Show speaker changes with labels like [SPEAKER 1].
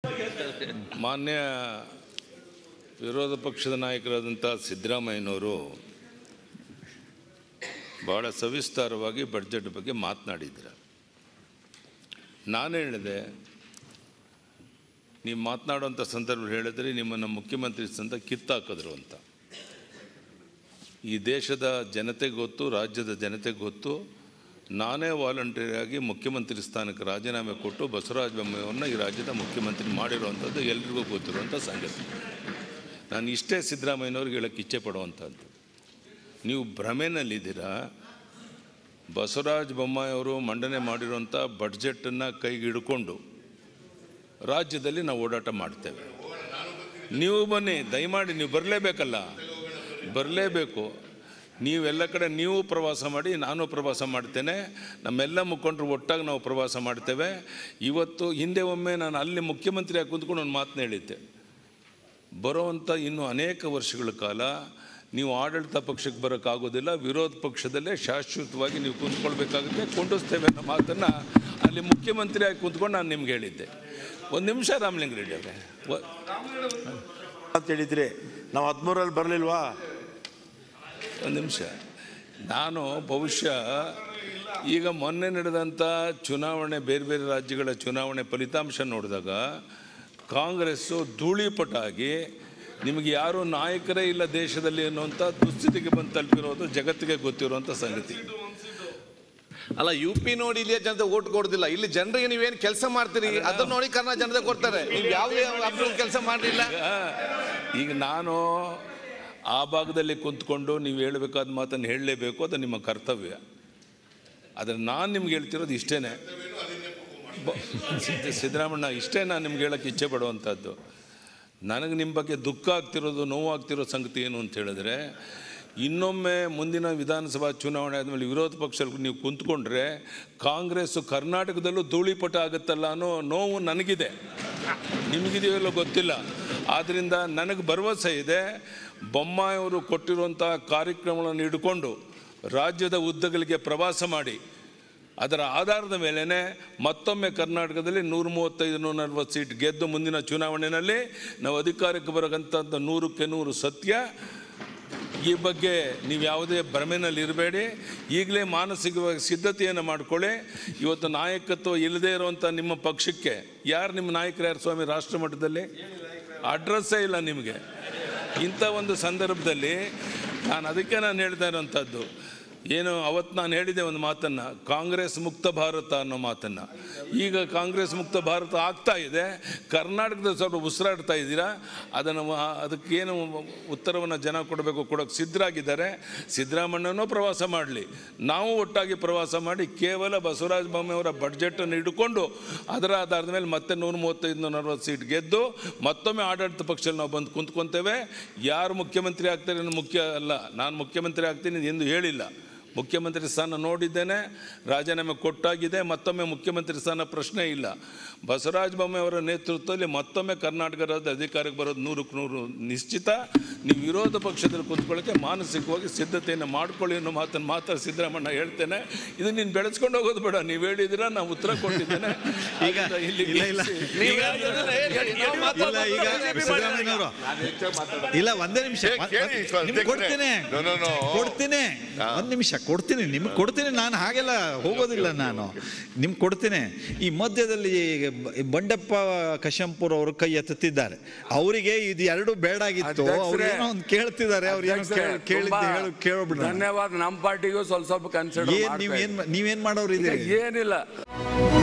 [SPEAKER 1] ಮಾನ್ಯ ವಿರೋಧ ಪಕ್ಷದ ನಾಯಕರಾದಂಥ ಸಿದ್ದರಾಮಯ್ಯನವರು ಭಾಳ ಸವಿಸ್ತಾರವಾಗಿ ಬಡ್ಜೆಟ್ ಬಗ್ಗೆ ಮಾತನಾಡಿದ್ರು ನಾನು ಹೇಳಿದೆ ನೀವು ಮಾತನಾಡುವಂಥ ಸಂದರ್ಭದಲ್ಲಿ ಹೇಳಿದ್ರೆ ನಿಮ್ಮನ್ನು ಮುಖ್ಯಮಂತ್ರಿ ಸ್ಥಾನದ ಕಿತ್ತಾಕಿದ್ರು ಅಂತ ಈ ದೇಶದ ಜನತೆಗೆ ಗೊತ್ತು ರಾಜ್ಯದ ಜನತೆಗೆ ಗೊತ್ತು ನಾನೇ ವಾಲಂಟಿಯರಾಗಿ ಮುಖ್ಯಮಂತ್ರಿ ಸ್ಥಾನಕ್ಕೆ ರಾಜೀನಾಮೆ ಕೊಟ್ಟು ಬಸವರಾಜ ಬೊಮ್ಮಾಯಿಯವ್ರನ್ನ ಈ ರಾಜ್ಯದ ಮುಖ್ಯಮಂತ್ರಿ ಮಾಡಿರುವಂಥದ್ದು ಎಲ್ರಿಗೂ ಗೊತ್ತಿರುವಂಥ ಸಂಗತಿ ನಾನು ಇಷ್ಟೇ ಸಿದ್ದರಾಮಯ್ಯನವ್ರಿಗೆ ಹೇಳಕ್ಕೆ ಇಚ್ಛೆ ಪಡುವಂಥದ್ದು ನೀವು ಭ್ರಮೆನಲ್ಲಿದ್ದೀರಾ ಬಸವರಾಜ ಬೊಮ್ಮಾಯಿ ಅವರು ಮಂಡನೆ ಮಾಡಿರುವಂಥ ಬಡ್ಜೆಟನ್ನು ಕೈಗೆ ಹಿಡ್ಕೊಂಡು ರಾಜ್ಯದಲ್ಲಿ ನಾವು ಓಡಾಟ ಮಾಡ್ತೇವೆ ನೀವು ಬನ್ನಿ ದಯಮಾಡಿ ನೀವು ಬರಲೇಬೇಕಲ್ಲ ಬರಲೇಬೇಕು ನೀವೆಲ್ಲ ಕಡೆ ನೀವು ಪ್ರವಾಸ ಮಾಡಿ ನಾನು ಪ್ರವಾಸ ಮಾಡ್ತೇನೆ ನಮ್ಮೆಲ್ಲ ಮುಖಂಡರು ಒಟ್ಟಾಗಿ ನಾವು ಪ್ರವಾಸ ಮಾಡ್ತೇವೆ ಇವತ್ತು ಹಿಂದೆ ಒಮ್ಮೆ ನಾನು ಅಲ್ಲಿ ಮುಖ್ಯಮಂತ್ರಿಯಾಗಿ ಕುಂತ್ಕೊಂಡು ಒಂದು ಮಾತನ್ನ ಹೇಳಿದ್ದೆ ಬರುವಂಥ ಇನ್ನು ಅನೇಕ ವರ್ಷಗಳ ಕಾಲ ನೀವು ಆಡಳಿತ ಪಕ್ಷಕ್ಕೆ ಬರೋಕ್ಕಾಗೋದಿಲ್ಲ ವಿರೋಧ ಪಕ್ಷದಲ್ಲೇ ಶಾಶ್ವತವಾಗಿ ನೀವು ಕುಂತ್ಕೊಳ್ಬೇಕಾಗುತ್ತೆ ಕೊಂಡಿಸ್ತೇವೆ ಅನ್ನೋ ಮಾತನ್ನು ಅಲ್ಲಿ ಮುಖ್ಯಮಂತ್ರಿಯಾಗಿ ಕುಂತ್ಕೊಂಡು ನಾನು ನಿಮ್ಗೆ ಹೇಳಿದ್ದೆ ಒಂದು ನಿಮಿಷ ರಾಮಲಿಂಗ ರೆಡ್ಡಿ ಅವರೇ ಒ-
[SPEAKER 2] ಅಂತ ಹೇಳಿದ್ರಿ ನಾವು ಹದಿಮೂರಲ್ಲಿ ಬರಲಿಲ್ವಾ
[SPEAKER 1] ಒಂದು ನಿಮಿಷ ನಾನು ಬಹುಶಃ ಈಗ ಮೊನ್ನೆ ನಡೆದಂಥ ಚುನಾವಣೆ ಬೇರೆ ಬೇರೆ ರಾಜ್ಯಗಳ ಚುನಾವಣೆ ಫಲಿತಾಂಶ ನೋಡಿದಾಗ ಕಾಂಗ್ರೆಸ್ಸು ಧೂಳಿಪಟಾಗಿ ನಿಮಗೆ ಯಾರೂ ನಾಯಕರೇ ಇಲ್ಲ ದೇಶದಲ್ಲಿ ಅನ್ನುವಂಥ ದುಸ್ಥಿತಿಗೆ ಬಂದು ತಲುಪಿರೋದು ಜಗತ್ತಿಗೆ ಗೊತ್ತಿರುವಂಥ ಸಂಗತಿ
[SPEAKER 3] ಅಲ್ಲ ಯು ಪಿ ನೋಡಿ ಇಲ್ಲಿ ಜನತೆ ಓಟ್ ಕೊಡೋದಿಲ್ಲ ಇಲ್ಲಿ ಜನರಿಗೆ ನೀವೇನು ಕೆಲಸ ಮಾಡ್ತೀರಿ ಅದನ್ನ ನೋಡಿ ಕರ್ನಾಟಕ ಜನತೆ ಕೊಡ್ತಾರೆ ನೀವು ಯಾವುದೇ ಕೆಲಸ ಮಾಡಲಿಲ್ಲ
[SPEAKER 1] ಈಗ ನಾನು ಆ ಭಾಗದಲ್ಲಿ ಕುಂತ್ಕೊಂಡು ನೀವು ಹೇಳಬೇಕಾದ ಮಾತನ್ನು ಹೇಳಲೇಬೇಕು ಅದು ನಿಮ್ಮ ಕರ್ತವ್ಯ ಆದರೆ ನಾನು ನಿಮ್ಗೆ ಹೇಳ್ತಿರೋದು ಇಷ್ಟೇ ಸಿದ್ದರಾಮಣ್ಣ ಇಷ್ಟೇ ನಾನು ನಿಮ್ಗೆ ಹೇಳೋಕ್ಕೆ ಇಚ್ಛೆ ಪಡುವಂಥದ್ದು ನನಗೆ ನಿಮ್ಮ ಬಗ್ಗೆ ದುಃಖ ಆಗ್ತಿರೋದು ನೋವಾಗ್ತಿರೋ ಸಂಗತಿ ಏನು ಅಂತ ಹೇಳಿದ್ರೆ ಇನ್ನೊಮ್ಮೆ ಮುಂದಿನ ವಿಧಾನಸಭಾ ಚುನಾವಣೆ ಆದಮೇಲೆ ವಿರೋಧ ಪಕ್ಷದಲ್ಲಿ ನೀವು ಕುಂತ್ಕೊಂಡ್ರೆ ಕಾಂಗ್ರೆಸ್ಸು ಕರ್ನಾಟಕದಲ್ಲೂ ಧೂಳಿಪಟ ಆಗುತ್ತಲ್ಲ ಅನ್ನೋ ನೋವು ನನಗಿದೆ ನಿಮಗಿದೆಯಲ್ಲೋ ಗೊತ್ತಿಲ್ಲ ಆದ್ದರಿಂದ ನನಗೆ ಭರವಸೆ ಇದೆ ಬೊಮ್ಮಾಯಿಯವರು ಕೊಟ್ಟಿರುವಂಥ ಕಾರ್ಯಕ್ರಮಗಳನ್ನು ಹಿಡ್ಕೊಂಡು ರಾಜ್ಯದ ಉದ್ದಗಲಿಗೆ ಪ್ರವಾಸ ಮಾಡಿ ಅದರ ಆಧಾರದ ಮೇಲೇ ಮತ್ತೊಮ್ಮೆ ಕರ್ನಾಟಕದಲ್ಲಿ ನೂರ ಮೂವತ್ತೈದು ನೂರ ನಲ್ವತ್ತು ಸೀಟ್ ಗೆದ್ದು ಮುಂದಿನ ಚುನಾವಣೆಯಲ್ಲಿ ನಾವು ಅಧಿಕಾರಕ್ಕೆ ಬರೋಂಥ ನೂರಕ್ಕೆ ನೂರು ಸತ್ಯ ಈ ಬಗ್ಗೆ ನೀವು ಯಾವುದೇ ಭ್ರಮೆನಲ್ಲಿ ಇರಬೇಡಿ ಈಗಲೇ ಮಾನಸಿಕವಾಗಿ ಸಿದ್ಧತೆಯನ್ನು ಮಾಡ್ಕೊಳ್ಳಿ ಇವತ್ತು ನಾಯಕತ್ವ ಇಲ್ಲದೇ ಇರುವಂಥ ನಿಮ್ಮ ಪಕ್ಷಕ್ಕೆ ಯಾರು ನಿಮ್ಮ ನಾಯಕರು ಯಾರು ಸ್ವಾಮಿ ರಾಷ್ಟ್ರ ಮಟ್ಟದಲ್ಲಿ ಅಡ್ರೆಸ್ಸೇ ಇಲ್ಲ ನಿಮಗೆ ಇಂಥ ಒಂದು ಸಂದರ್ಭದಲ್ಲಿ ನಾನು ಅದಕ್ಕೆ ನಾನು ಹೇಳ್ತಾ ಇರೋಂಥದ್ದು ಏನು ಅವತ್ತು ನಾನು ಹೇಳಿದೆ ಒಂದು ಮಾತನ್ನು ಕಾಂಗ್ರೆಸ್ ಮುಕ್ತ ಭಾರತ ಅನ್ನೋ ಮಾತನ್ನು ಈಗ ಕಾಂಗ್ರೆಸ್ ಮುಕ್ತ ಭಾರತ ಆಗ್ತಾ ಇದೆ ಕರ್ನಾಟಕದ ಸ್ವಲ್ಪ ಉಸಿರಾಡ್ತಾ ಇದ್ದೀರಾ ಅದನ್ನು ವ- ಅದಕ್ಕೇನು ಉತ್ತರವನ್ನು ಜನ ಕೊಡಬೇಕು ಕೊಡೋಕ್ಕೆ ಸಿದ್ಧರಾಗಿದ್ದಾರೆ ಸಿದ್ದರಾಮಣ್ಣನೂ ಪ್ರವಾಸ ಮಾಡಲಿ ನಾವು ಒಟ್ಟಾಗಿ ಪ್ರವಾಸ ಮಾಡಿ ಕೇವಲ ಬಸವರಾಜ ಬೊಮ್ಮಾಯಿಯವರ ಬಡ್ಜೆಟನ್ನು ಹಿಡ್ಕೊಂಡು ಅದರ ಆಧಾರದ ಮೇಲೆ ಮತ್ತೆ ನೂರ ಮೂವತ್ತೈದು ನೂರ ನಲ್ವತ್ತು ಸೀಟ್ ಗೆದ್ದು ಮತ್ತೊಮ್ಮೆ ಆಡಳಿತ ಪಕ್ಷದಲ್ಲಿ ನಾವು ಬಂದು ಕುಂತ್ಕೊತೇವೆ ಯಾರು ಮುಖ್ಯಮಂತ್ರಿ ಆಗ್ತಾರೆ ಅನ್ನೋ ಮುಖ್ಯ ಅಲ್ಲ ನಾನು ಮುಖ್ಯಮಂತ್ರಿ ಆಗ್ತೀನಿ ಎಂದು ಹೇಳಿಲ್ಲ ಮುಖ್ಯಮಂತ್ರಿ ಸ್ಥಾನ ನೋಡಿದ್ದೇನೆ ರಾಜೀನಾಮೆ ಕೊಟ್ಟಾಗಿದೆ ಮತ್ತೊಮ್ಮೆ ಮುಖ್ಯಮಂತ್ರಿ ಸ್ಥಾನ ಪ್ರಶ್ನೆ ಇಲ್ಲ ಬಸವರಾಜ ಬೊಮ್ಮಾಯಿ ಅವರ ನೇತೃತ್ವದಲ್ಲಿ ಮತ್ತೊಮ್ಮೆ ಕರ್ನಾಟಕ ರಾಜ್ಯದ ಅಧಿಕಾರಕ್ಕೆ ಬರೋದು ನೂರಕ್ಕೆ ನೂರು ನಿಶ್ಚಿತ ನೀವು ವಿರೋಧ ಪಕ್ಷದಲ್ಲಿ ಕುಂತ್ಕೊಳ್ಳೋಕ್ಕೆ ಮಾನಸಿಕವಾಗಿ ಸಿದ್ಧತೆಯನ್ನು ಮಾಡ್ಕೊಳ್ಳಿ ಅನ್ನೋ ಮಾತನ್ನು ಮಾತಾಡಿ ಸಿದ್ದರಾಮಣ್ಣ ಹೇಳ್ತೇನೆ ಇದು ನೀನು ಬೆಳೆಸ್ಕೊಂಡು ಹೋಗೋದು ಬೇಡ ನೀವು ಹೇಳಿದ್ದೀರಾ ನಾನು ಉತ್ತರ ಕೊಟ್ಟಿದ್ದೇನೆ
[SPEAKER 4] ಈಗ
[SPEAKER 1] ಆದ್ದರಿಂದ ಇಲ್ಲಿ
[SPEAKER 4] ಇಲ್ಲ ಇಲ್ಲ
[SPEAKER 1] ನಿಲ್ಲಿಸಿ.
[SPEAKER 4] ಈಗ ಇಲ್ಲ ಈಗ ಸಿದ್ದರಾಮಯ್ಯನವರು ಇಲ್ಲ ಒಂದೇ ನಿಮಿಷ ಒಂದ್-
[SPEAKER 2] ಕೇಳಿ,
[SPEAKER 4] ಒಂದ್-
[SPEAKER 2] ಸ್ವಲ್ಪ
[SPEAKER 4] ನಿಮ್ಗೆ ಕೊಡ್ತೀನಿ
[SPEAKER 2] No, no, no.
[SPEAKER 4] ಕೊಡ್ತೀನಿ ಒಂದ್ ನಿಮಿಷ ಕೊಡ್ತೀನಿ ನಿಮ್ಗೆ ಕೊಡ್ತೀನಿ ನಾನು ಹಾಗೆಲ್ಲ ಹೋಗೋದಿಲ್ಲ ನಾನು ನಿಮ್ಗೆ ಕೊಡ್ತೀನಿ ಈ ಮಧ್ಯದಲ್ಲಿ ಬ- ಬಂಡೆಪ್ಪ ಕಶಂಪುರ್ ಅವರು ಕೈ ಎತ್ತುತ್ತಿದ್ದಾರೆ ಅವರಿಗೆ ಇದು ಎರಡು ಬೇಡಾಗಿತ್ತು ಅವ್ರು
[SPEAKER 5] ಅಧ್ಯಕ್ಷರೇ,
[SPEAKER 4] ಏನೋ ಒಂದು ಕೇಳ್ತಿದ್ದಾರೆ ಅವ್ರು ಏನೋ
[SPEAKER 5] ಅಧ್ಯಕ್ಷರೇ,
[SPEAKER 4] ಕೇಳ್- ಕೇಳಿದ್ದು
[SPEAKER 5] ತುಂಬಾ
[SPEAKER 4] ಹೇಳು ಕೇಳೋಬಿಡ
[SPEAKER 5] ಧನ್ಯವಾದ ನಮ್ಮ ಪಾರ್ಟಿಗೂ ಸ್ವಲ್ಪ ಸ್ವಲ್ಪ ಕನ್ಸಿಡರ್
[SPEAKER 4] ಏನ್ ನೀವೇನ್ ನೀವೇನ್ ಮಾಡೋರು ಇದ್ದೀರಿ
[SPEAKER 5] ಏನಿಲ್ಲ